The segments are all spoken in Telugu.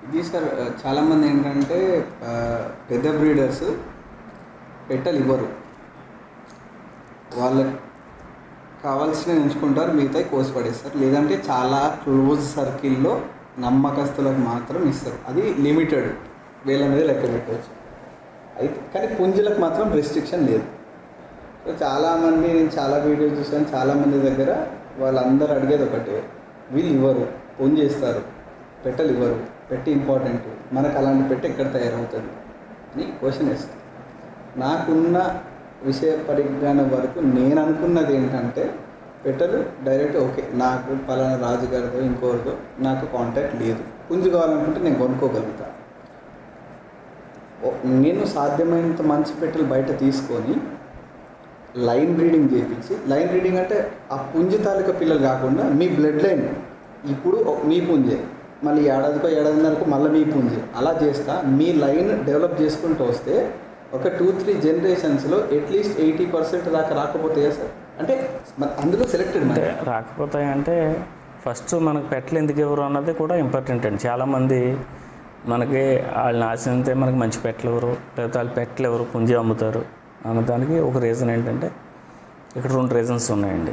ఇది సార్ చాలామంది ఏంటంటే ఆ, పెద్ద బ్రీడర్స్ పెట్టలు ఇవ్వరు వాళ్ళకి కావాల్సినవి ఉంచుకుంటారు మిగతాయి కోసి పడేస్తారు లేదంటే చాలా క్లోజ్ సర్కిల్లో నమ్మకస్తులకు మాత్రం ఇస్తారు అది లిమిటెడ్ వేల మీద లెక్క పెట్టవచ్చు అయితే కానీ పుంజులకు మాత్రం రెస్ట్రిక్షన్ లేదు సో చాలామంది నేను చాలా వీడియోస్ చూసాను చాలామంది దగ్గర వాళ్ళందరూ అడిగేది ఒకటే వీళ్ళు ఇవ్వరు పుంజు చేస్తారు పెట్టలు ఇవ్వరు పెట్టి ఇంపార్టెంట్ మనకు అలాంటి పెట్టి ఎక్కడ తయారవుతుంది అని క్వశ్చన్ వేస్తారు నాకున్న విషయ పరిజ్ఞానం వరకు నేను అనుకున్నది ఏంటంటే పెట్టలు డైరెక్ట్ ఓకే నాకు పలానా రాజుగారితో ఇంకోరితో నాకు కాంటాక్ట్ లేదు పుంజు కావాలనుకుంటే నేను కొనుక్కోగలుగుతా ఓ- నేను సాధ్యమైనంత మంచి పెట్టెలు బయట తీసుకొని లైన్ బ్రీడింగ్ చేయించి లైన్ బ్రీడింగ్ అంటే ఆ పుంజు తాలూకా పిల్లలు కాకుండా మీ బ్లడ్ లైన్ ఇప్పుడు ఓ- మీ పుంజే మళ్ళీ ఏడాదికో ఏడాదిన్నరకు మళ్ళీ మీ పుంజే అలా చేస్తా మీ లైన్ డెవలప్ చేసుకుంటూ వస్తే ఒక టూ త్రీ జనరేషన్స్లో అట్లీస్ట్ ఎయిటీ పర్సెంట్ దాకా రాకపోతే సార్ అంటే మన అందులో సెలెక్టెడ్ అంటే రాకపోతాయి అంటే ఫస్ట్ మనకు పెట్టలు ఎందుకు ఎవరు అన్నది కూడా ఇంపార్టెంట్ అండి చాలామంది మనకి వాళ్ళని ఆశిస్తే మనకి మంచి పెట్టలు ఎవరు లేకపోతే వాళ్ళు పెట్టలు ఎవరు పుంజి అమ్ముతారు అన్నదానికి ఒక రీజన్ ఏంటంటే ఇక్కడ రెండు రీజన్స్ ఉన్నాయండి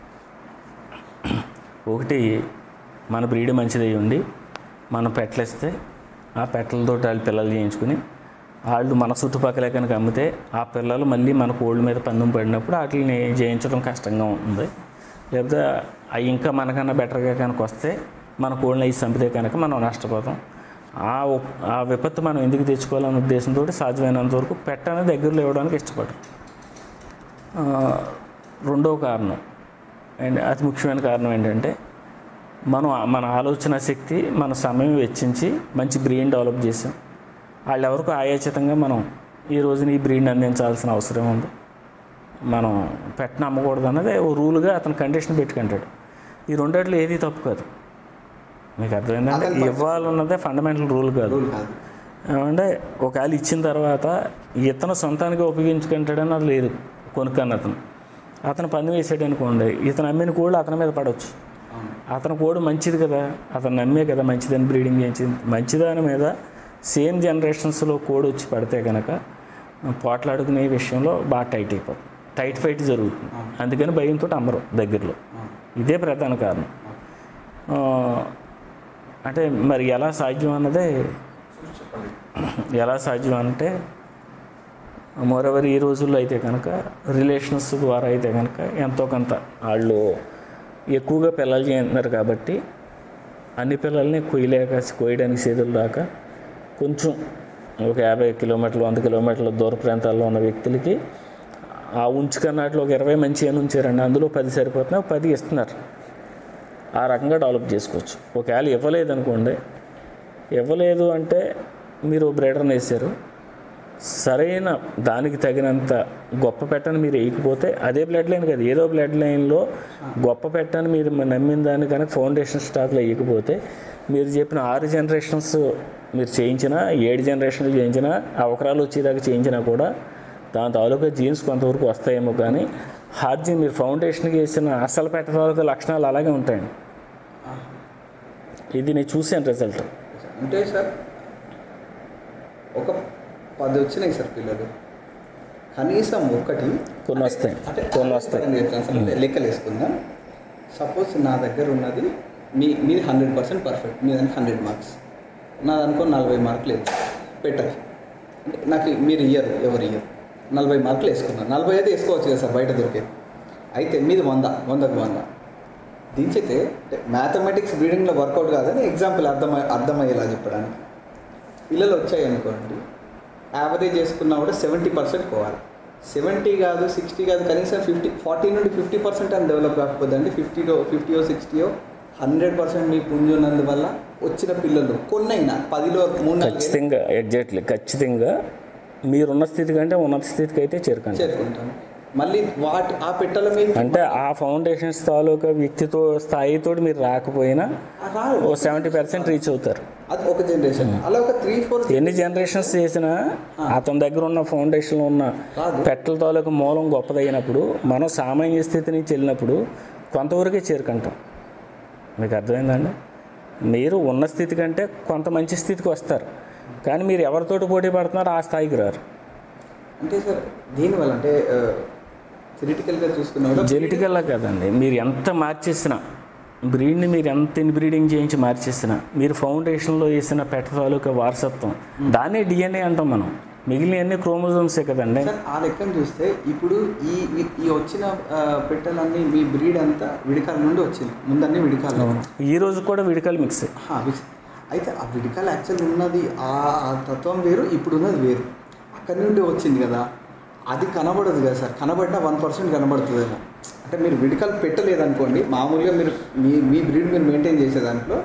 ఒకటి మన బ్రీడ్ మంచిది అయ్యి ఉండి మనం పెట్టలేస్తే ఆ పెట్టలతో వాళ్ళు పిల్లలు చేయించుకుని వాళ్ళు మన చుట్టుపక్కల కనుక అమ్మితే ఆ పిల్లలు మళ్ళీ మన కోళ్ళ మీద పందెం పడినప్పుడు వాటిని జయించడం కష్టంగా ఉంటుంది లేకపోతే అవి ఇంకా మనకన్నా బెటర్గా కనుక వస్తే మన కోళ్ళని అవి చంపితే కనుక మనం నష్టపోతాం ఆ ఉప్- ఆ విపత్తు మనం ఎందుకు తెచ్చుకోవాలనే ఉద్దేశంతో సాధ్యమైనంత వరకు పెట్టని దగ్గరలో ఇవ్వడానికి ఇష్టపడరు ఆ, రెండో కారణం అండ్ అతి ముఖ్యమైన కారణం ఏంటంటే మనం మన ఆలోచన శక్తి మన సమయం వెచ్చించి మంచి బ్రెయిన్ డెవలప్ చేసాం వాళ్ళు ఎవరికి ఆయాచితంగా మనం ఈ రోజున ఈ బ్రెయిన్ అందించాల్సిన అవసరం ఉంది మనం పెట్టన అమ్మకూడదు అన్నది ఓ రూల్గా అతను కండిషన్ పెట్టుకుంటాడు ఈ రెండిట్లో ఏది తప్పు కాదు మీకు అర్థమైందంటే అతని ఇవ్వాలన్నదే ఫండమెంటల్ రూల్ కాదు రూల్ కాదు ఏమంటే ఒకవేళ ఇచ్చిన తర్వాత ఇతను సొంతానికి ఉపయోగించుకుంటాడని అది లేదు కొనుక్కని అతను అతను పని వేసాడు అనుకోండి ఇతను అమ్మిన కోళ్ళు అతని మీద పడవచ్చు అవును అతని కోడి మంచిది కదా అతను నమ్మే కదా మంచిదని బ్రీడింగ్ చేయించింది మంచిదాని మీద సేమ్ జనరేషన్స్లో కోడి వచ్చి పడితే కనుక పోట్లాడుకునే విషయంలో బాగా టైట్ అయిపోతుంది టైట్ ఫైట్ జరుగుతుంది అందుకని భయంతో అమ్మరు దగ్గరలో అవును ఇదే ప్రధాన కారణం ఆ, అంటే మరి ఎలా సాధ్యం అన్నదే ఎలా సాధ్యం అంటే మోరెవర్ ఈ రోజుల్లో అయితే కనుక రిలేషన్స్ ద్వారా అయితే కనుక ఎంతో కొంత వాళ్ళు ఎక్కువగా పిల్లలు చేస్తున్నారు కాబట్టి అన్ని పిల్లల్ని కొయ్యలేక కోయడానికి చేతులు దాకా కొంచెం ఒక యాభై కిలోమీటర్లు వంద కిలోమీటర్ల దూర ప్రాంతాల్లో ఉన్న వ్యక్తులకి ఆ ఉంచుకన్నట్లు ఒక ఇరవై మంచి అని ఉంచారండి అందులో పది సరిపోతున్నాయి ఒక పది ఇస్తున్నారు ఆ రకంగా డెవలప్ చేసుకోవచ్చు ఒకవేళ ఇవ్వలేదు అనుకోండి ఇవ్వలేదు అంటే మీరు బ్రేడర్ని వేసారు సరైన దానికి తగినంత గొప్ప పెట్టని మీరు వేయకపోతే అదే బ్లడ్ లైన్ కాదు ఏదో బ్లడ్ లైన్లో గొప్ప పెట్టని మీరు నమ్మిన దాన్ని కనుక ఫౌండేషన్ స్టాక్లో వేయకపోతే మీరు చెప్పిన ఆరు జనరేషన్స్ మీరు చేయించినా ఏడు జనరేషన్లు చేయించినా అవకరాలు వచ్చేదాకా చేయించినా కూడా దాని తాలూకా జీన్స్ కొంతవరకు వస్తాయేమో కానీ హార్జీ మీరు ఫౌండేషన్కి వేసిన అసలు పెట్ట తాలూకా లక్షణాలు అలాగే ఉంటాయండి ఇది నేను చూసాను రిజల్ట్ అంటే సార్ ఒక పది వచ్చినాయి సార్ పిల్లలు కనీసం ఒకటి కొన్ని వస్తాయి అంటే కొన్ని వస్తాయి నేను చెప్తాను సార్ అంటే లెక్కలు వేసుకుందాం సపోజ్ నా దగ్గర ఉన్నది మీ మీది హండ్రెడ్ పర్సెంట్ పర్ఫెక్ట్ మీదానికి హండ్రెడ్ మార్క్స్ నాది అనుకో నలభై మార్కులు లేదు పెట్టదు అంటే నాకు మీరు ఇయ్యరు ఎవరు ఇయ్యరు నలభై మార్కులు వేసుకున్నాను నలభై అయితే వేసుకోవచ్చు కదా సార్ బయట దొరికేది అయితే మీది వంద వందకు వంద దించితే అంటే మ్యాథమెటిక్స్ బ్రీడింగ్లో వర్కౌట్ కాదని ఎగ్జాంపుల్ అర్థమై అర్థమయ్యేలా చెప్పడానికి పిల్లలు వచ్చాయి అనుకోండి యావరేజ్ చేసుకున్నా కూడా సెవెంటీ పర్సెంట్ పోవాలి సెవెంటీ కాదు సిక్స్టీ కాదు కనీసం ఫిఫ్టీ ఫార్టీ నుండి ఫిఫ్టీ పర్సెంట్ అని డెవలప్ కాకపోతే అండి ఫిఫ్టీలో ఫిఫ్టీయో సిక్స్టీయో హండ్రెడ్ పర్సెంట్ మీ పుంజు ఉన్నందువల్ల వచ్చిన పిల్లలు కొన్నైనా పదిలో మూడు నాలుగు ఖచ్చితంగా ఎగ్జాక్ట్లీ ఖచ్చితంగా మీరున్న స్థితి కంటే ఉన్నత స్థితికి అయితే చేరుకండి చేరుకుంటాను మళ్ళీ వాటి ఆ పెట్టల మీద అంటే ఆ ఫౌండేషన్స్ తాలూకా వ్యక్తితో స్థాయితో మీరు రాకపోయినా రాదు ఓ సెవెంటీ పర్సెంట్ రీచ్ అవుతారు అది ఒక జనరేషన్ అలా ఒక త్రీ ఫోర్ ఎన్ని జనరేషన్స్ చేసినా అతని దగ్గర ఉన్న ఫౌండేషన్లో ఉన్న రాదు. పెట్టల తాలూకా మూలం గొప్పదైనప్పుడు మనం సామాన్య స్థితి నుంచి వెళ్ళినప్పుడు కొంతవరకే చేరుకుంటాం మీకు అర్థమైందండి మీరు ఉన్న స్థితి కంటే కొంత మంచి స్థితికి వస్తారు కానీ మీరు ఎవరితోటి పోటీ పడుతున్నారో ఆ స్థాయికి రారు అంటే సార్ దీనివల్ల అంటే థిరిటికల్గా చూసుకున్నా కూడా జెనెటికల్లా కదండి మీరు ఎంత మార్చేసినా బ్రీడ్ని మీరు ఎంత ఇన్బ్రీడింగ్ చేయించి మార్చేసినా మీరు ఫౌండేషన్లో వేసిన పెట్ట తాలూకా వారసత్వం దాన్నే డిఎన్ఏ అంటాం మనం మిగిలిన అన్ని క్రోమోజోమ్సే కదండి సార్ ఆ లెక్కను చూస్తే ఇప్పుడు ఈ ఈ- ఈ వచ్చిన ఆ, పెట్టెలన్నీ మీ బ్రీడ్ అంతా విడికాల నుండి వచ్చింది ముందన్నీ విడికాలు ఈ రోజు కూడా విడికల్ మిక్స్ ఆ, విస్- అయితే ఆ విడికాలు యాక్చువల్ ఉన్నది ఆ ఆ తత్వం వేరు ఇప్పుడు ఉన్నది వేరు అక్కడి నుండి వచ్చింది కదా అది కనబడదు కదా సార్ కనబడ్డా వన్ పర్సెంట్ కనబడుతుందేమో అంటే మీరు విడికాలు పెట్టలేదనుకోండి మామూలుగా మీరు మీ మీ బ్రీడ్ మీరు మెయింటైన్ చేసే దాంట్లో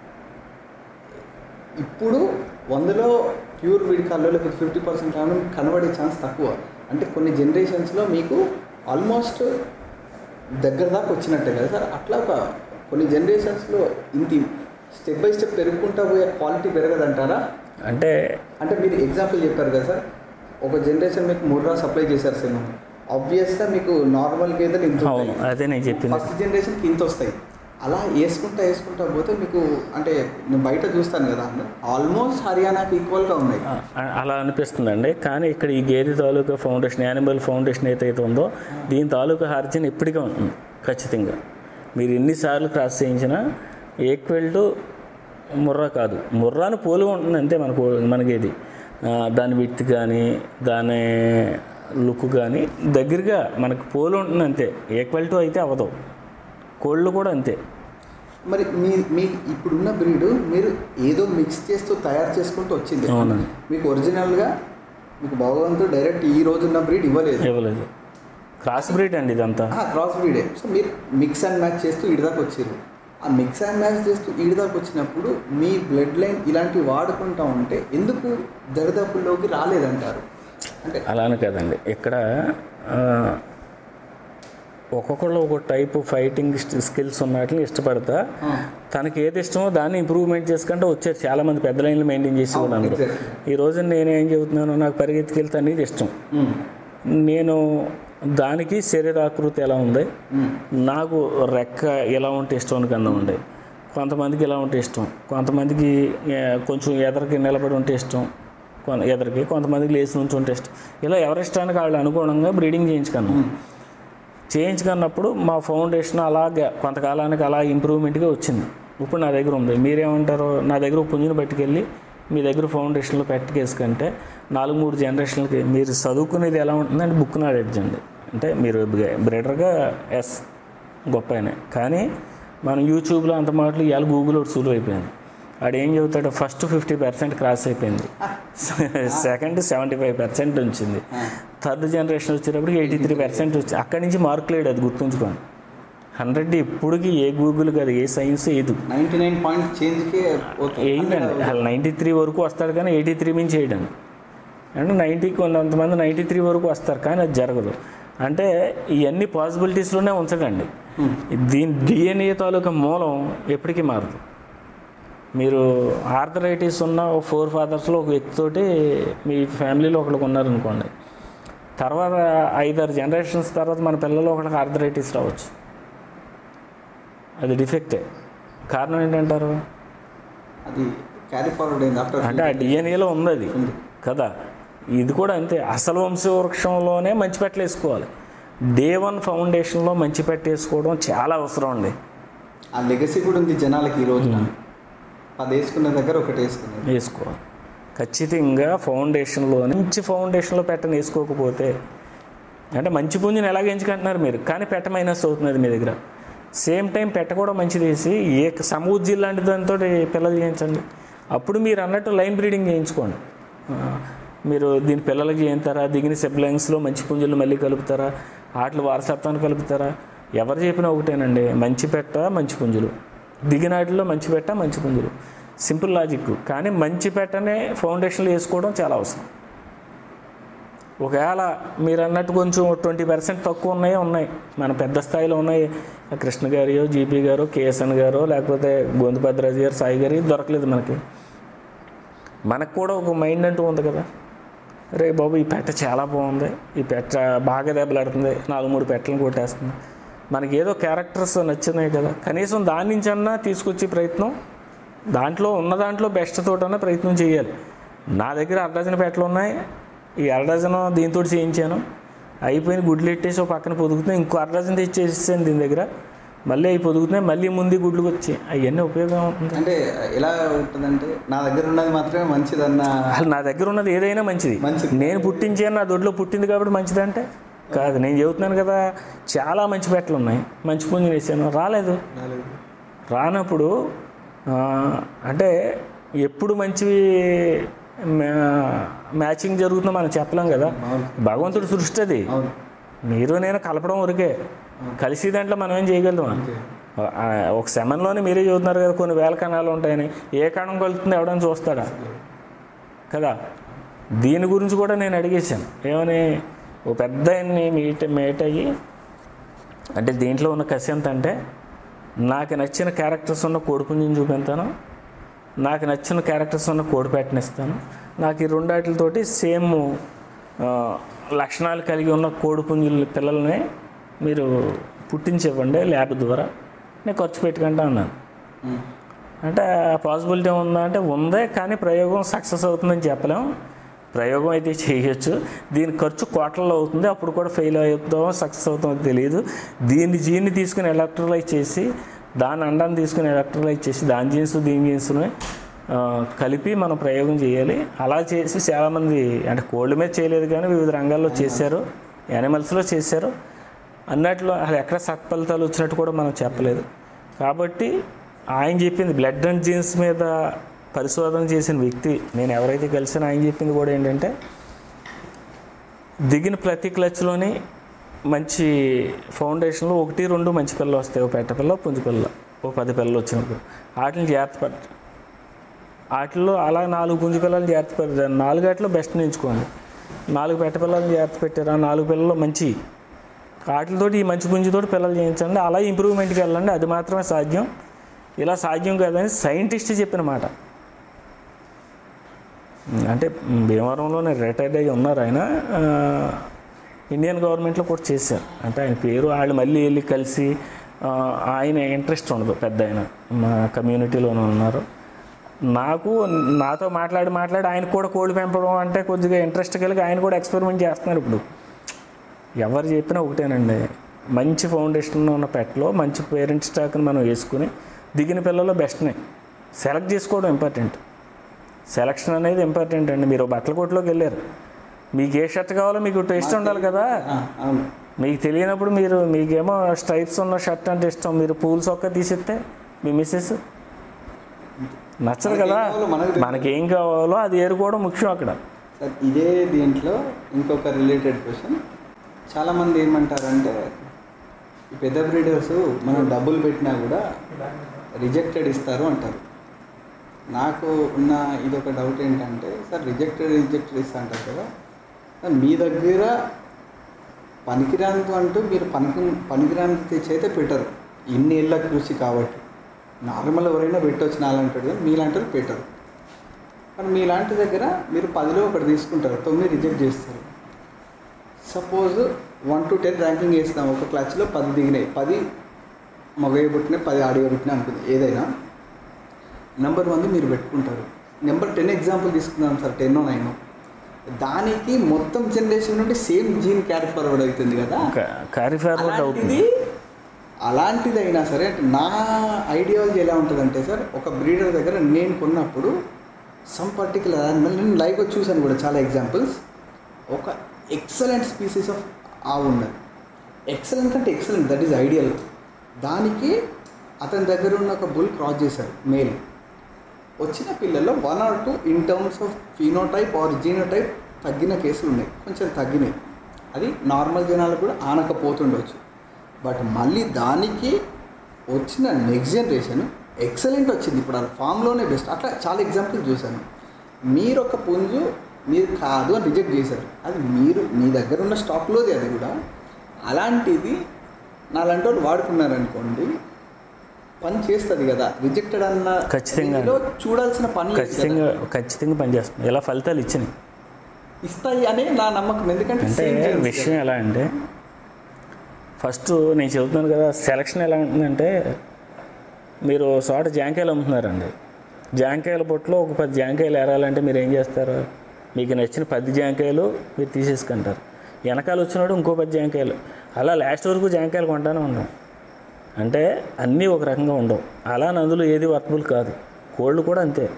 ఇప్పుడు వందలో ప్యూర్ విడికాల్లో లేకపోతే ఫిఫ్టీ పర్సెంట్ రావడం కనబడే ఛాన్స్ తక్కువ అంటే కొన్ని జనరేషన్స్లో మీకు ఆల్మోస్ట్ దగ్గర దాకా వచ్చినట్టే కదా సార్ అట్లా ఒక కొన్ని జనరేషన్స్లో ఇంత స్టెప్ బై స్టెప్ పెరుగుకుంటా పోయే క్వాలిటీ పెరగదంటారా అంటే అంటే మీరు ఎగ్జాంపుల్ చెప్పారు కదా సార్ ఒక జనరేషన్ మీకు ముర్రా సప్లై చేశారు సినిమా ఆబ్వియస్గా మీకు నార్మల్ గేదెలు ఇంత అవును అదే నేను చెప్పింది ఫస్ట్ జనరేషన్కి ఇంత వస్తాయి అలా వేసుకుంటా వేసుకుంటా పోతే మీకు అంటే నేను బయట చూస్తాను కదా ఆల్మోస్ట్ హర్యానాకి ఈక్వల్గా ఉన్నాయి ఆ- అలా అనిపిస్తుందండి కానీ ఇక్కడ ఈ గేదె తాలూకా ఫౌండేషన్ యానిమల్ ఫౌండేషన్ ఏదైతే ఉందో దీని తాలూకా హార్జన్ ఎప్పటికీ ఉంటుంది ఖచ్చితంగా మీరు ఎన్నిసార్లు క్రాస్ చేయించినా ఈక్వల్ టు ముర్రా కాదు ముర్రాను పోలి ఉంటుంది అంతే మనకు మనకి ఆ, దాని విత్ కానీ దాని లుక్ కానీ దగ్గరగా మనకు పోలి ఉంటుంది అంతే ఈక్వల్ టు అయితే అవ్వదు కోళ్ళు కూడా అంతే మరి మీ మీ ఇప్పుడున్న బ్రీడ్ మీరు ఏదో మిక్స్ చేస్తూ తయారు చేసుకుంటూ వచ్చింది అవునండి మీకు ఒరిజినల్గా మీకు భగవంతుడు డైరెక్ట్ ఈ రోజున్న బ్రీడ్ ఇవ్వలేదు ఇవ్వలేదు క్రాస్ బ్రీడ్ అండి ఇదంతా క్రాస్ బ్రీడే సో మీరు మిక్స్ అండ్ మ్యాచ్ చేస్తూ ఇడిదాకా వచ్చారు ఆ మిక్స్ అండ్ మ్యాచ్ చేస్తూ ఇడిదాకా వచ్చినప్పుడు మీ బ్లడ్ లైన్ ఇలాంటివి వాడుకుంటా ఉంటే ఎందుకు దరిదాపుల్లోకి రాలేదంటారు అంటే అలానే కదండి ఇక్కడ ఆ, ఒక్కొక్కళ్ళు ఒక టైప్ ఫైటింగ్ స్కిల్స్ ఉన్నట్లు ఇష్టపడతా ఆ, తనకి ఏది ఇష్టమో దాన్ని ఇంప్రూవ్మెంట్ చేసుకుంటే వచ్చారు చాలా మంది పెద్ద లైన్లు మెయింటైన్ చేసి కూడా అందరూ exactly. ఈ రోజు నేను ఏం చెబుతున్నాను నాకు పరిగెత్తుకెళ్తే అనేది ఇష్టం ఉమ్, నేను దానికి శరీరాకృతి ఎలా ఉంది ఉమ్, నాకు రెక్క ఎలా ఉంటే ఇష్టం అని కింద ఉండే కొంతమందికి ఎలా ఉంటే ఇష్టం కొంతమందికి ఏ, కొంచెం ఎదరికి నిలబడి ఉంటే ఇష్టం కొన ఎదరికి కొంతమందికి లేచి నుంచి ఉంటే ఇష్టం ఇలా ఎవరి ఇష్టానికి వాళ్ళు అనుగుణంగా బ్రీడింగ్ చేయించుకున్నాం చేయించుకున్నప్పుడు మా ఫౌండేషన్ అలాగే కొంతకాలానికి అలా ఇంప్రూవ్మెంట్గా వచ్చింది ఇప్పుడు నా దగ్గర ఉంది మీరేమంటారు నా దగ్గర ఒక పుంజుని పట్టుకెళ్ళి మీ దగ్గర ఫౌండేషన్లో పెట్టకేసుకుంటే నాలుగు మూడు జనరేషన్లకి మీరు చదువుకునేది ఎలా ఉంటుందంటే బుక్ నాలెడ్జ్ అండి అంటే మీరు బ్రెడర్గా ఎస్ గొప్ప ఆయనే కానీ మనం యూట్యూబ్లో అంత మాటలు ఇవాళ గూగుల్ ఒకటి సులువు అయిపోయింది ఆడు ఏం చెబుతాడు ఫస్ట్ ఫిఫ్టీ పర్సెంట్ క్రాస్ అయిపోయింది సెకండ్ సెవెంటీ ఫైవ్ పర్సెంట్ వచ్చింది థర్డ్ జనరేషన్ వచ్చేటప్పుడు ఎయిటీ త్రీ పర్సెంట్ వచ్చి అక్కడి నుంచి మార్క్ లేడు అది గుర్తుంచుకోండి హండ్రెడ్ ఇప్పటికి ఏ గూగుల్ కాదు ఏ సైన్స్ ఏదు నైంటీ నైన్ పాయింట్ చేంజ్కే వేయదండి అసలు నైంటీ త్రీ వరకు వస్తాడు కానీ ఎయిటీ త్రీ మించి వేయడండి అంటే నైంటీ కొంతమంది నైంటీ త్రీ వరకు వస్తారు కానీ అది జరగదు అంటే ఇవన్నీ పాసిబిలిటీస్లోనే ఉంచకండి దీని డిఎన్ఏ తాలూకా మూలం ఎప్పటికీ మారదు మీరు ఆర్థరైటిస్ ఉన్న ఒక ఫోర్ ఫాదర్స్లో ఒక వ్యక్తితోటి మీ ఫ్యామిలీలో ఒకరికి ఉన్నారనుకోండి తర్వాత ఐదారు జనరేషన్స్ తర్వాత మన పిల్లలు ఒకరికి ఆర్థరైటిస్ రావచ్చు అది డిఫెక్టే కారణం ఏంటంటారు అది క్యారీ ఫార్వర్డ్ అయింది ఆఫ్టర్ అంటే ఆ డిఎన్ఏలో ఉంది అది కదా ఇది కూడా అంతే అసలు వంశవృక్షంలోనే మంచి పెట్టలు వేసుకోవాలి డే వన్ ఫౌండేషన్లో మంచి పెట్ట వేసుకోవడం చాలా అవసరం అండి ఆ లెగసీ కూడా ఉంది జనాలకి ఈ రోజున పది వేసుకున్న దగ్గర ఒకటి వేసుకున్నది వేసుకోవాలి ఖచ్చితంగా ఫౌండేషన్లో మంచి ఫౌండేషన్లో పెట్టని వేసుకోకపోతే అంటే మంచి పుంజుని ఎలాగ ఎంచుకుంటున్నారు మీరు కానీ పెట్ట మైనస్ అవుతున్నది మీ దగ్గర సేమ్ టైం పెట్ట కూడా మంచిది వేసి ఏ సమూజ్జి లాంటి దాంతో పిల్లలు చేయించండి అప్పుడు మీరు అన్నట్టు లైన్ బ్రీడింగ్ చేయించుకోండి ఆ, మీరు దీని పిల్లలకి చేయించారా దిగిన సిబ్లైన్స్లో మంచి పుంజులు మళ్ళీ కలుపుతారా వాటి వారసత్వాన్ని కలుపుతారా ఎవరు చెప్పినా ఒకటేనండి మంచి పెట్ట మంచి పుంజులు దిగినాటిలో మంచి పెట్ట మంచి పుంజులు సింపుల్ లాజిక్ కానీ మంచి పెట్టనే ఫౌండేషన్లు వేసుకోవడం చాలా అవసరం ఒకవేళ మీరు అన్నట్టు కొంచెం ట్వంటీ పర్సెంట్ తక్కువ ఉన్నాయో ఉన్నాయి మన పెద్ద స్థాయిలో ఉన్నాయి కృష్ణ గారియో జీపీ గారు కేఎస్ఎన్ గారు లేకపోతే గొంతు పెద్దరాజు గారు సాయి గారు ఇది దొరకలేదు మనకి మనకు కూడా ఒక మైండ్ అంటూ ఉంది కదా రే బాబు ఈ పెట్ట చాలా బాగుంది ఈ పెట్ట బాగా దెబ్బలాడుతుంది నాలుగు మూడు పెట్టలను కొట్టేస్తుంది మనకి ఏదో క్యారెక్టర్స్ నచ్చినాయి కదా కనీసం దాని నుంచి అన్నా తీసుకొచ్చే ప్రయత్నం దాంట్లో ఉన్న దాంట్లో బెస్ట్ తోటనే ప్రయత్నం చేయాలి నా దగ్గర అర్డజన్ పెట్టలు ఉన్నాయి ఈ అర్డజన్ దీంతో చేయించాను అయిపోయిన గుడ్లు పెట్టేసి ఒక పక్కన పొదుగుతున్నాయి ఇంకో అర్డజన్ తెచ్చేసాను దీని దగ్గర మళ్ళీ అవి పొదుగుతున్నాయి మళ్ళీ ముందు గుడ్లు వచ్చి అవన్నీ ఉపయోగం ఉంటుంది అంటే ఎలా ఉంటుందంటే నా దగ్గర ఉన్నది మాత్రమే మంచిదన్న అసలు నా దగ్గర ఉన్నది ఏదైనా మంచిది మంచిది. నేను పుట్టించాను నా దొడ్లో పుట్టింది కాబట్టి మంచిదంటే కాదు నేను చెబుతున్నాను కదా చాలా మంచి పెట్టలు ఉన్నాయి మంచి పుంజుని వేసాను రాలేదు రానప్పుడు ఆ, అంటే ఎప్పుడు మంచివి మ్యా- మ్యాచింగ్ జరుగుతుందో మనం చెప్పలేం కదా అవును. భగవంతుడు సృష్టి అది అవును మీరు నేను కలపడం వరకే కలిసి దాంట్లో మనం ఏం చేయగలుగుతాం అంతే. ఆ, ఒక సెమన్లోనే మీరే చూస్తున్నారు కదా కొన్ని వేల కణాలు ఉంటాయని ఏ కణం కలుగుతుంది ఎవడని చూస్తాడా కదా దీని గురించి కూడా నేను అడిగేశాను ఏమని ఓ పెద్ద ఆయన్ని మీట్ మీట్ అయ్యి అంటే దీంట్లో ఉన్న కసి ఎంత అంటే నాకు నచ్చిన క్యారెక్టర్స్ ఉన్న కోడిపుంజిని చూపెడతాను నాకు నచ్చిన క్యారెక్టర్స్ ఉన్న కోడిపేటని ఇస్తాను నాకు ఈ రెండాటితోటి సేమ్ ఆ, లక్షణాలు కలిగి ఉన్న కోడిపుంజుల పిల్లల్ని మీరు పుట్టించివ్వండి ల్యాబ్ ద్వారా నేను ఖర్చు పెట్టుకుంటా అన్నాను ఉమ్. అంటే పాసిబిలిటీ ఉందా అంటే ఉందే కానీ ప్రయోగం సక్సెస్ అవుతుందని చెప్పలేం ప్రయోగం అయితే చేయొచ్చు దీని ఖర్చు కోట్లలో అవుతుంది అప్పుడు కూడా ఫెయిల్ అవుతామో సక్సెస్ అవుతామో తెలియదు దీన్ని జీన్ని తీసుకుని ఎలక్ట్రలైజ్ చేసి దాని అండాన్ని తీసుకుని ఎలక్ట్రలైజ్ చేసి దాని జీన్స్ దీని జీన్స్ని ఆ, కలిపి మనం ప్రయోగం చేయాలి అలా చేసి చాలామంది అంటే కోళ్ళ మీద చేయలేదు కానీ వివిధ రంగాల్లో చేశారు యానిమల్స్లో చేశారు అన్నట్లు అసలు ఎక్కడ సత్ఫలితాలు వచ్చినట్టు కూడా మనం చెప్పలేదు కాబట్టి ఆయన చెప్పింది బ్లడ్ అండ్ జీన్స్ మీద పరిశోధన చేసిన వ్యక్తి నేను ఎవరైతే కలిసానో ఆయన చెప్పింది కూడా ఏంటంటే దిగిన ప్రతి క్లచ్లోని మంచి ఫౌండేషన్లో ఒకటి రెండు మంచి పిల్లలు వస్తాయి ఒక పెట్ట పిల్ల పుంజు పిల్ల ఓ పది పిల్లలు వచ్చినప్పుడు వాటిని జాగ్రత్త పడ వాటిల్లో అలా నాలుగు పుంజు పిల్లలు జాగ్రత్త పెట్టారు నాలుగాటిలో బెస్ట్ ఎంచుకోండి నాలుగు పెట్ట పిల్లలు జాగ్రత్త పెట్టారు ఆ నాలుగు పిల్లలు మంచి వాటితోటి ఈ మంచి పుంజుతోటి పిల్లలు చేయించండి అలా ఇంప్రూవ్మెంట్కి వెళ్ళండి అది మాత్రమే సాధ్యం ఇలా సాధ్యం కాదని సైంటిస్ట్ చెప్పిన మాట అంటే భీమవరంలోనే రిటైర్డ్ అయ్యి ఉన్నారు ఆయన ఆ, ఇండియన్ గవర్నమెంట్లో కూడా చేశారు అంటే ఆయన పేరు వాళ్ళు మళ్ళీ వెళ్ళి కలిసి ఆ, ఆయన ఇంట్రెస్ట్ ఉండదు పెద్ద ఆయన మా కమ్యూనిటీలోనే ఉన్నారు నాకు నాతో మాట్లాడి మాట్లాడి ఆయన కూడా కోళ్ళు పెంపడం అంటే కొద్దిగా ఇంట్రెస్ట్ కలిగి ఆయన కూడా ఎక్స్పెరిమెంట్ చేస్తున్నారు ఇప్పుడు ఎవరు చెప్పినా ఒకటేనండి మంచి ఫౌండేషన్ ఉన్న పెట్టలో మంచి పేరెంట్ స్టాక్ని మనం వేసుకుని దిగిన పిల్లల్లో బెస్ట్ని సెలెక్ట్ చేసుకోవడం ఇంపార్టెంట్ సెలక్షన్ అనేది ఇంపార్టెంట్ అండి మీరు బట్టల కొట్టులోకి వెళ్ళారు మీకు ఏ షర్ట్ కావాలో మీకు టేస్ట్ ఉండాలి కదా ఆ, అవును మీకు తెలియనప్పుడు మీరు మీకేమో స్ట్రైప్స్ ఉన్న షర్ట్ అంటే ఇష్టం మీరు పూల్ సొక్క తీసిస్తే మీ మిస్సెస్ నచ్చదు మనకి ఏం కదా కావాలో మనకు తెలుసు. మనకి ఏం కావాలో అది ఏరుకోవడం ముఖ్యం అక్కడ సార్ ఇదే దీంట్లో ఇంకొక రిలేటెడ్ క్వశ్చన్ చాలామంది ఏమంటారంటే ఈ పెద్ద బ్రీడర్స్ మనం డబ్బులు పెట్టినా కూడా రిజెక్టెడ్ ఇస్తారు అంటారు నాకు ఉన్న ఇదొక డౌట్ ఏంటంటే సార్ రిజెక్టెడ్ రిజెక్టెడ్ ఇస్తా అంటారు కదా సార్ మీ దగ్గర పనికిరాంది అంటూ మీరు పనికి పనికిరాంది తెచ్చి అయితే పెట్టరు ఇన్ని ఏళ్ళ కృషి కాబట్టి నార్మల్ ఎవరైనా పెట్టవచ్చు నాలంటాడు కానీ మీలాంటి పెట్టరు మరి మీలాంటి దగ్గర మీరు పదిలో ఒకటి తీసుకుంటారు తొమ్మిది రిజెక్ట్ చేస్తారు suppose one to ten ranking వేస్తాం ఒక క్లాచ్లో పది దిగినాయి పది మగయ్య పుట్టినాయి పది ఆడియో పుట్టినాయి అనుకుంది ఏదైనా నెంబర్ వన్ మీరు పెట్టుకుంటారు నెంబర్ టెన్ ఎగ్జాంపుల్ తీసుకుందాం సార్ టెన్ నైన్ దానికి మొత్తం జనరేషన్ నుండి సేమ్ జీన్ క్యారీ ఫార్వర్డ్ అవుతుంది కదా క్యారీ ఫార్వర్డ్ అవుతుంది అలాంటిది అలాంటిది అయినా సరే అంటే నా ఐడియాలజీ ఎలా ఉంటుందంటే సార్ ఒక బ్రీడర్ దగ్గర నేను కొన్నప్పుడు సమ్ పర్టికులర్ యానిమల్ నేను లైవ్గా చూశాను కూడా చాలా ఎగ్జాంపుల్స్ ఒక ఎక్సలెంట్ స్పీసీస్ ఆఫ్ ఆవు ఉన్నది ఎక్సలెంట్ అంటే ఎక్సలెంట్ దట్ ఈస్ ఐడియల్ దానికి అతని దగ్గర ఉన్న ఒక బుల్ క్రాస్ చేశారు మేల్ వచ్చిన పిల్లల్లో one or two in terms of phenotype or genotype తగ్గిన కేసులు ఉన్నాయి కొంచెం తగ్గినాయి అది నార్మల్ జనాలు కూడా ఆనకపోతుండొచ్చు బట్ మళ్ళీ దానికి వచ్చిన నెక్స్ట్ జనరేషన్ ఎక్సలెంట్ వచ్చింది ఇప్పుడు ఆ ఫామ్లోనే బెస్ట్ అట్లా చాలా ఎగ్జాంపుల్ చూశాను మీరు ఒక పుంజు మీరు కాదు అని రిజెక్ట్ చేశారు అది మీరు మీ దగ్గర ఉన్న స్టాక్లోది అది కూడా అలాంటిది నాలాంటి వాళ్ళు వాడుకున్నారనుకోండి పని చేస్తుంది కదా రిజెక్టెడ్ అన్న ఖచ్చితంగా. దీనిలో చూడాల్సిన పని లేదు కదా. ఖచ్చితంగా ఖచ్చితంగా పనిచేస్తుంది ఇలా ఫలితాలు ఇచ్చినాయి ఇస్తాయి అనే నా నమ్మకం ఎందుకంటే అంటే same genes విషయం ఎలా అంటే ఫస్ట్ నేను చెబుతున్నాను కదా సెలక్షన్ ఎలా ఉంటుందంటే మీరు చోట జాంకాయలు అమ్ముతున్నారండి జాంకాయల పొట్టులో ఒక పది జాంకాయలు ఏరాలంటే మీరు ఏం చేస్తారు మీకు నచ్చిన పది జాంకాయలు మీరు తీసేసుకుంటారు వెనకాల వచ్చినాడు ఇంకో పది జాంకాయలు అలా లాస్ట్ వరకు జాంకాయలు కొంటానే ఉన్నాం అంటే అన్నీ ఒక రకంగా ఉండవు అలా అందులో ఏది వర్తబుల్ కాదు కోళ్ళు కూడా అంతే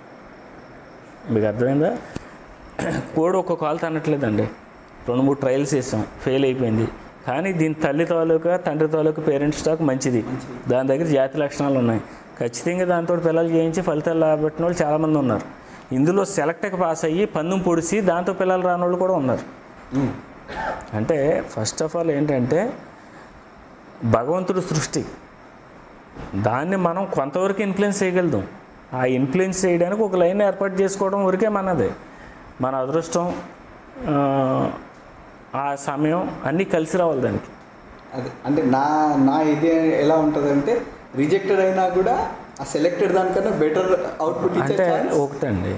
మీకు అర్థమైందా కోడి ఒక్క కాలు తనట్లేదండి రెండు మూడు ట్రయల్స్ చేసాం ఫెయిల్ అయిపోయింది కానీ దీని తల్లి తాలూకా తండ్రి తాలూకా పేరెంట్ స్టాక్ మంచిది దాని దగ్గర జాతి లక్షణాలు ఉన్నాయి ఖచ్చితంగా దాంతో పిల్లలు చేయించి ఫలితాలు రాబట్టిన వాళ్ళు చాలామంది ఉన్నారు ఇందులో సెలెక్ట్కి పాస్ అయ్యి పందెం పొడిచి దాంతో పిల్లలు రాని వాళ్ళు కూడా ఉన్నారు ఉమ్. అంటే ఫస్ట్ ఆఫ్ ఆల్ ఏంటంటే భగవంతుడు సృష్టి దాన్ని మనం కొంతవరకు ఇన్ఫ్లుయెన్స్ చేయగలుగుతాం ఆ ఇన్ఫ్లుయెన్స్ చేయడానికి ఒక లైన్ ఏర్పాటు చేసుకోవడం వరకే మనది మన అదృష్టం ఆ, ఆ సమయం అన్నీ కలిసి రావాలి దానికి అదే అంటే నా నా ఇది ఎలా ఉంటుందంటే రిజెక్టెడ్ అయినా కూడా ఆ సెలెక్టెడ్ దానికన్నా బెటర్ అవుట్పుట్ ఇచ్చే అంటే ఛాన్స్ ఒకటండి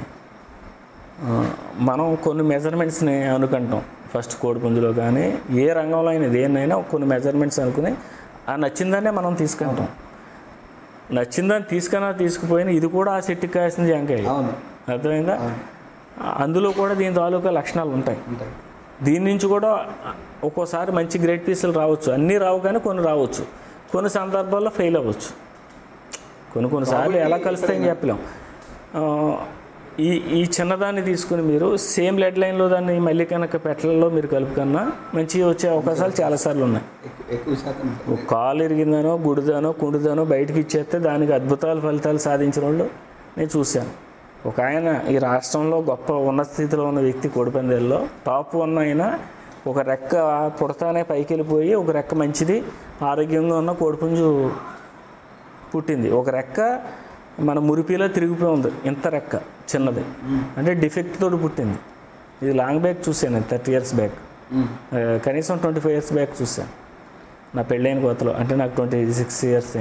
ఆ, మనం కొన్ని మెజర్మెంట్స్ని అనుకుంటాం ఫస్ట్ కోడిపుంజులో కానీ ఏ రంగంలో అయినా దేన్నైనా కొన్ని మెజర్మెంట్స్ అనుకుని ఆ నచ్చిందాన్నే మనం తీసుకుంటాం నచ్చిందాన్ని తీసుకున్నా తీసుకుపోయినా ఇది కూడా ఆ చెట్టుకి కాసిన జాంకాయ అవును అర్థమైందా అందులో కూడా దీని తాలూకా లక్షణాలు ఉంటాయి ఉంటాయి దీని నుంచి కూడా ఒక్కోసారి మంచి గ్రేట్ పీసులు రావచ్చు అన్నీ రావు కానీ కొన్ని రావచ్చు కొన్ని సందర్భాల్లో ఫెయిల్ అవ్వచ్చు కొన్ని కొన్నిసార్లు ఎలా కలుస్తాయని చెప్పలేం ఆ, ఈ ఈ చిన్నదాన్ని తీసుకుని మీరు సేమ్ లెడ్ లైన్లో దాన్ని మళ్ళీ కనుక పెట్టలలో మీరు కలుపుకన్నా మంచిగా వచ్చే అవకాశాలు చాలాసార్లు ఉన్నాయి ఎక్కువ ఎక్కువ శాతం ఉంటుంది ఒక కాలు ఇరిగిందనో గుడిదనో కుండిదనో బయటికి ఇచ్చేస్తే దానికి అద్భుతాలు ఫలితాలు సాధించిన వాళ్ళు నేను చూశాను ఒక ఆయన ఈ రాష్ట్రంలో గొప్ప ఉన్నత స్థితిలో ఉన్న వ్యక్తి కోడిపందేల్లో టాప్ వన్ అయినా ఒక రెక్క పుడతానే పైకి వెళ్ళిపోయి ఒక రెక్క మంచిది ఆరోగ్యంగా ఉన్న కోడిపుంజు పుట్టింది ఒక రెక్క మన మురిపిలో తిరిగిపోయి ఉంది ఇంత రెక్క చిన్నది అంటే డిఫెక్ట్ తోటి పుట్టింది ఇది లాంగ్ బ్యాక్ చూశాను థర్టీ ఇయర్స్ బ్యాక్ ఉమ్. ఆ, కనీసం ట్వంటీ ఫైవ్ ఇయర్స్ బ్యాక్ చూశాను నా పెళ్ళైన కొత్తలో అంటే నాకు ట్వంటీ సిక్స్ ఇయర్స్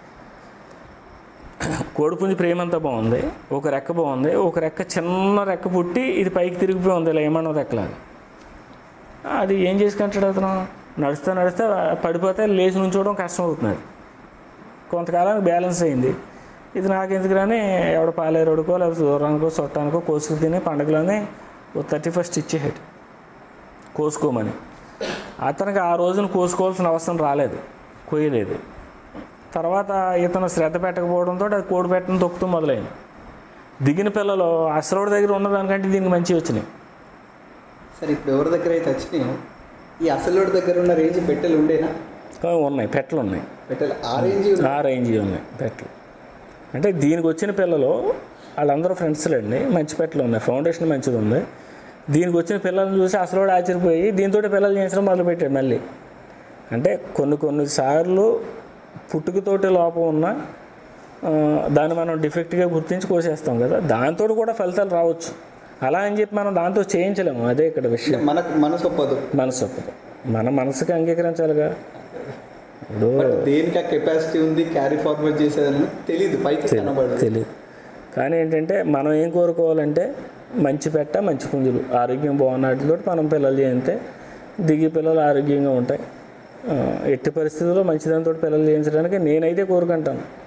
కోడిపుంజి ప్రేమ అంతా బాగుంది ఒక రెక్క బాగుంది ఒక రెక్క చిన్న రెక్క పుట్టి ఇది పైకి తిరిగిపోయి ఉంది ఇలా ఏమన్నా రెక్కలాగా అది ఏం చేసుకుంటాడు అతను నడుస్తా నడుస్తా పడిపోతే లేచి నుంచోవడం కష్టం అవుతుంది కొంతకాలానికి బ్యాలెన్స్ అయింది ఇది నాకు ఎందుకు రాని ఎవడ పాలేరుడుకో లేకపోతే దూరానికో చుట్టానికో కోసుకు తిని పండగలోనే ఓ థర్టీ ఫస్ట్ ఇచ్చేసాడు కోసుకోమని అతనికి ఆ రోజున కోసుకోవాల్సిన అవసరం రాలేదు కొయ్యలేదు తర్వాత ఇతను శ్రద్ధ పెట్టకపోవడంతో అది కోడి పెట్టడం తొక్కుతూ మొదలైంది దిగిన పిల్లలు అసలోడి దగ్గర ఉన్నదానికంటే దీనికి మంచి వచ్చినాయి సరే ఇప్పుడు ఎవరి దగ్గర అయితే వచ్చినాయో ఈ అసలుడి దగ్గర ఉన్న రేంజ్ పెట్టెలు ఉండేనా ఆ, ఉన్నాయి పెట్టలు ఉన్నాయి పెట్టెలు ఆ రేంజ్ ఆ రేంజ్ ఉన్నాయి పెట్టలు అంటే దీనికి వచ్చిన పిల్లలు వాళ్ళందరూ ఫ్రెండ్స్లు అండి మంచి పెట్టలు ఉన్నాయి ఫౌండేషన్ మంచిది ఉంది దీనికి వచ్చిన పిల్లల్ని చూసి అసలు ఆశ్చర్యపోయి దీంతో పిల్లలు చేయించడం మొదలుపెట్టాడు మళ్ళీ అంటే కొన్ని కొన్ని సార్లు పుట్టుకతోటి లోపం ఉన్న ఆ, దాన్ని మనం డిఫెక్ట్గా గుర్తించి కోసేస్తాం కదా దాంతో కూడా ఫలితాలు రావచ్చు అలా అని చెప్పి మనం దాంతో చేయించలేము అదే ఇక్కడ విషయం మనకు మనసు ఒప్పదు మనసు ఒప్పదు మన మనసుకి అంగీకరించాలిగా ఇప్పుడు దేనికి ఆ కెపాసిటీ ఉంది క్యారీ ఫార్వర్డ్ చేసేదని తెలియదు పైకి కనబడదు తెలియదు కానీ ఏంటంటే మనం ఏం కోరుకోవాలంటే మంచి పెట్ట మంచి పుంజులు ఆరోగ్యం బాగున్నట్లతో మనం పిల్లలు చేయితే దిగి పిల్లలు ఆరోగ్యంగా ఉంటాయి ఆ, ఎట్టి పరిస్థితుల్లో మంచిదానితో పిల్లలు చేయించడానికి నేనైతే కోరుకుంటాను